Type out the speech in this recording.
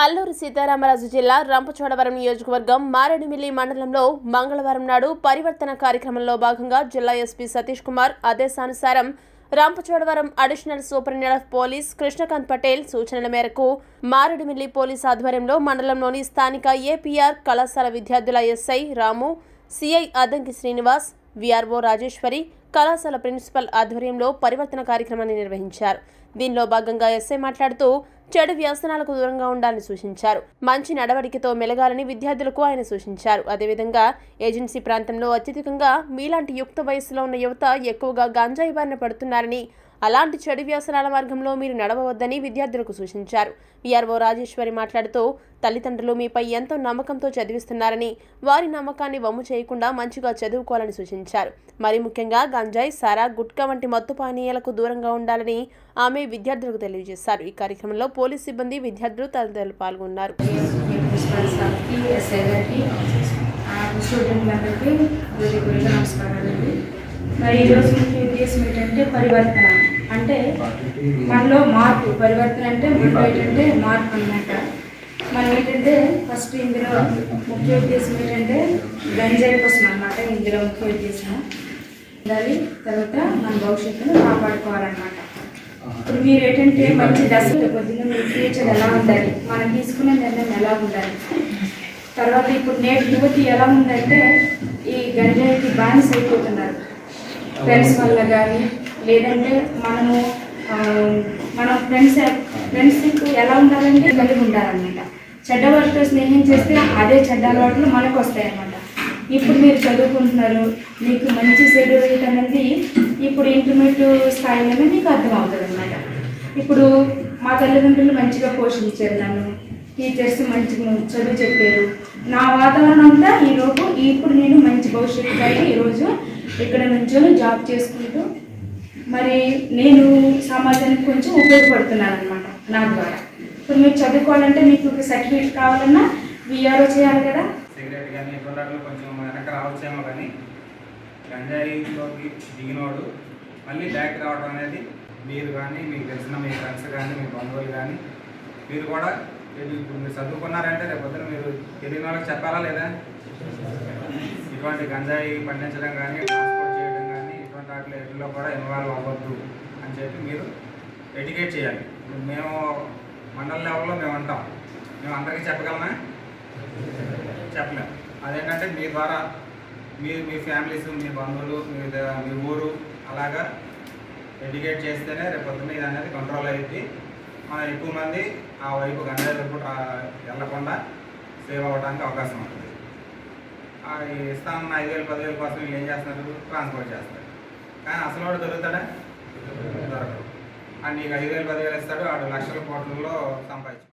అల్లూరు సీతారామరాజు జిల్లా రంపచోడవరం నియోజకవర్గం మారేడుమిల్లి మండలంలో మంగళవారం నాడు పరివర్తన కార్యక్రమంలో భాగంగా జిల్లా ఎస్పీ సతీష్ కుమార్ ఆదేశానుసారం Rampachodavaram additional superintendent of police Krishnakanth Patel సూచనల మేరకు మారేడుమిల్లి పోలీస్ ఆధ్వర్యంలో మండలంలోని స్థానిక ఏపీఆర్ కళాశాల విద్యార్థుల SI Ramu CI Addanki Srinivas VRO Rajeswari కళాశాల ప్రిన్సిపల్ ఆధ్వర్యంలో పరివర్తన కార్యక్రమాన్ని నిర్వహించారు దీనిలో భాగంగా ఎస్ఐ మాట్లాడుతూ చెడు వ్యసనాలకు దూరంగా ఉండాలని సూచించారు మంచి నడవడికతో మెలగాలని విద్యార్థులకు ఆయన సూచించారు అదేవిధంగా ఏజెన్సీ ప్రాంతంలో అత్యధికంగా మీలాంటి యుక్త వయస్సులో ఉన్న యువత ఎక్కువగా గంజాయి బారిన పడుతున్నారని అలాంటి చెడు వ్యసనాల మార్గంలో మీరు నడవవద్దని విద్యార్థులకు సూచించారు విఆర్ఓ రాజేశ్వరి మాట్లాడుతూ తల్లిదండ్రులు మీపై ఎంతో నమ్మకంతో చదివిస్తున్నారని వారి నమ్మకాన్ని వమ్ము చేయకుండా మంచిగా చదువుకోవాలని సూచించారు మరి ముఖ్యంగా గంజాయి సారా గుట్కా వంటి మత్తు పానీయాలకు దూరంగా ఉండాలని ఆమె విద్యార్థులకు తెలియజేశారు ఈ కార్యక్రమంలో పోలీస్ సిబ్బంది విద్యార్థులు తదితరులు పాల్గొన్నారు ప్రిన్సిపల్ సార్కి ఎస్ఐ గారికి స్టూడెంట్లందరికీ హృదయపూర్వక నమస్కారాలండి మరి ఈరోజు ముఖ్య ఉద్దేశం ఏంటంటే పరివర్తన అంటే మనలో మార్పు పరివర్తన అంటే మనలో ఏంటంటే మార్పు అన్నమాట మనం ఏంటంటే ఫస్ట్ ఇందులో ముఖ్య ఉద్దేశం ఏంటంటే గంజాయి కోసం అన్నమాట ఇందులో ముఖ్య ఉద్దేశం ఉండాలి తర్వాత మన భవిష్యత్తును కాపాడుకోవాలన్నమాట ఇప్పుడు మీరు ఏంటంటే మంచి దశలో కొద్దిగా మీ ఫ్యూచర్ ఎలా ఉండాలి మనం తీసుకునే నిర్ణయం ఎలా ఉండాలి తర్వాత ఇప్పుడు నేటి యువతి ఎలా ఉందంటే ఈ గంజాయికి బానిస అయిపోతున్నారు ఫ్రెండ్స్ వల్ల కానీ లేదంటే మనము ఆ, మనం ఫ్రెండ్స్ ఫ్రెండ్షిప్ ఎలా ఉండాలంటే కలిగి ఉండాలన్నమాట చెడ్డ వాటితో స్నేహం చేస్తే అదే చెడ్డ అలవాట్లు మనకు వస్తాయి అన్నమాట ఇప్పుడు మీరు చదువుకుంటున్నారు మీకు మంచి సెలవు అనేది ఇప్పుడు ఇంటర్మీడియట్ స్థాయిలోనే మీకు అర్థమవుతుంది అనమాట ఇప్పుడు మా తల్లిదండ్రులు మంచిగా పోషించారు నన్ను టీచర్స్ మంచిగా చదువు చెప్పారు నా వాతావరణం అంతా ఈరోజు ఇప్పుడు నేను మంచి భవిష్యత్తు కలిగి ఈరోజు ఇక్కడ నుంచొని జాబ్ చేసుకుంటూ మరి నేను సమాజానికి కొంచెం ఉపయోగపడుతున్నాను అనమాట నా ద్వారా ఇప్పుడు మీరు చదువుకోవాలంటే మీకు ఒక సర్టిఫికేట్ కావాలన్నా విఆర్ఓ చేయాలి కదా సిగరెట్ కానీ ఇటువంటి వాటిలో కొంచెం వెనక రావచ్చేమో కానీ గంజాయిలోకి దిగినోడు మళ్ళీ బ్యాక్ రావడం అనేది మీరు కానీ మీకు తెలిసిన మీ ఫ్రెండ్స్ కానీ మీ బంధువులు కానీ మీరు కూడా ఇది ఇప్పుడు మీరు చదువుకున్నారంటే రేపు పొద్దున మీరు తెలియని వాళ్ళకి చెప్పాలా లేదా ఇటువంటి గంజాయి పండించడం కానీ ట్రాన్స్పోర్ట్ చేయడం కానీ ఇటువంటి వాటిలో వీటిలో కూడా ఇన్వాల్వ్ అవ్వద్దు అని చెప్పి మీరు ఎడ్యుకేట్ చేయాలి ఇప్పుడు మేము మండల లెవెల్లో మేము అంటాం మేము అందరికీ చెప్పగలమా చెప్పలేం అదేంటంటే మీ ద్వారా మీ మీ ఫ్యామిలీస్ మీ బంధువులు మీ ద- మీ ఊరు అలాగా ఎడ్యుకేట్ చేస్తేనే రేపు పొద్దున్న ఇది అనేది కంట్రోల్ అయ్యింది మనం ఎక్కువ మంది ఆ వైపు గంజాయి వైపు రా- వెళ్ళకుండా సేవ్ అవ్వడానికి అవకాశం ఉంటుంది ఆ ఇస్తామన్న ఐదు వేలు పదివేల కోసం వీళ్ళు ఏం చేస్తున్నారు ట్రాన్స్పోర్ట్ చేస్తారు కానీ అసలు వాడు దొరుకుతాడా దొరకడు అండ్ నీకు ఐదు వేలు పదివేలు ఇస్తాడు ఆడు లక్షల కోట్లలో సంపాదించు